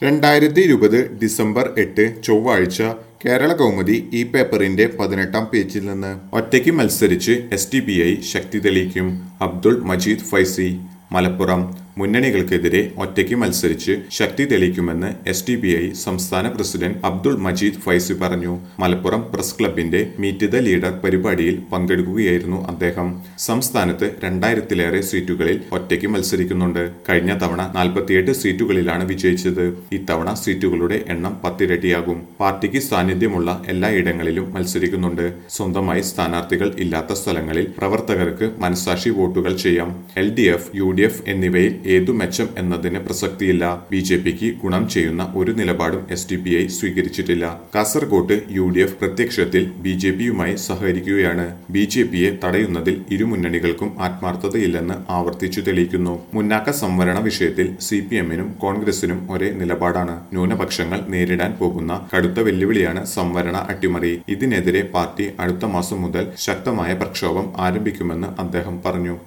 രണ്ടായിരത്തി ഇരുപത് ഡിസംബർ എട്ട് ചൊവ്വാഴ്ച കേരള കൗമുദി ഈ പേപ്പറിന്റെ പതിനെട്ടാം പേജിൽ നിന്ന് ഒറ്റയ്ക്ക് മത്സരിച്ച് എസ് ടി പി ഐ ശക്തി തെളിയിക്കും അബ്ദുൾ മജീദ് ഫൈസി മലപ്പുറം മുന്നണികൾക്കെതിരെ ഒറ്റയ്ക്ക് മത്സരിച്ച് ശക്തി തെളിയിക്കുമെന്ന് എസ് ടി പി ഐ സംസ്ഥാന പ്രസിഡന്റ് അബ്ദുൾ മജീദ് ഫൈസി പറഞ്ഞു മലപ്പുറം പ്രസ് ക്ലബിന്റെ മീറ്റ് ദ ലീഡർ പരിപാടിയിൽ പങ്കെടുക്കുകയായിരുന്നു അദ്ദേഹം സംസ്ഥാനത്ത് രണ്ടായിരത്തിലേറെ സീറ്റുകളിൽ ഒറ്റയ്ക്ക് മത്സരിക്കുന്നുണ്ട് കഴിഞ്ഞ തവണ നാൽപ്പത്തിയെട്ട് സീറ്റുകളിലാണ് വിജയിച്ചത് ഇത്തവണ സീറ്റുകളുടെ എണ്ണം പത്തിരട്ടിയാകും പാർട്ടിക്ക് സാന്നിധ്യമുള്ള എല്ലായിടങ്ങളിലും മത്സരിക്കുന്നുണ്ട് സ്വന്തമായി സ്ഥാനാർത്ഥികൾ ഇല്ലാത്ത സ്ഥലങ്ങളിൽ പ്രവർത്തകർക്ക് മനസാക്ഷി വോട്ടുകൾ ചെയ്യാം L D F U D F എന്നിവയിൽ ഏതു മെച്ചം എന്നതിന് പ്രസക്തിയില്ല ബി ജെ പിക്ക് ഗുണം ചെയ്യുന്ന ഒരു നിലപാടും എസ് ഡി പി ഐ സ്വീകരിച്ചിട്ടില്ല കാസർകോട്ട് യു ഡി എഫ് പ്രത്യക്ഷത്തിൽ ബി ജെ പിയുമായി സഹകരിക്കുകയാണ് ബി ജെ പിയെ തടയുന്നതിൽ ഇരു മുന്നണികൾക്കും ആത്മാർത്ഥതയില്ലെന്ന് ആവർത്തിച്ചു തെളിയിക്കുന്നു മുന്നാക്ക സംവരണ വിഷയത്തിൽ സി പി എമ്മിനും കോൺഗ്രസിനും ഒരേ നിലപാടാണ് ന്യൂനപക്ഷങ്ങൾ നേരിടാൻ പോകുന്ന കടുത്ത വെല്ലുവിളിയാണ് സംവരണ അട്ടിമറി ഇതിനെതിരെ പാർട്ടി അടുത്ത മാസം മുതൽ ശക്തമായ പ്രക്ഷോഭം ആരംഭിക്കുമെന്ന് അദ്ദേഹം പറഞ്ഞു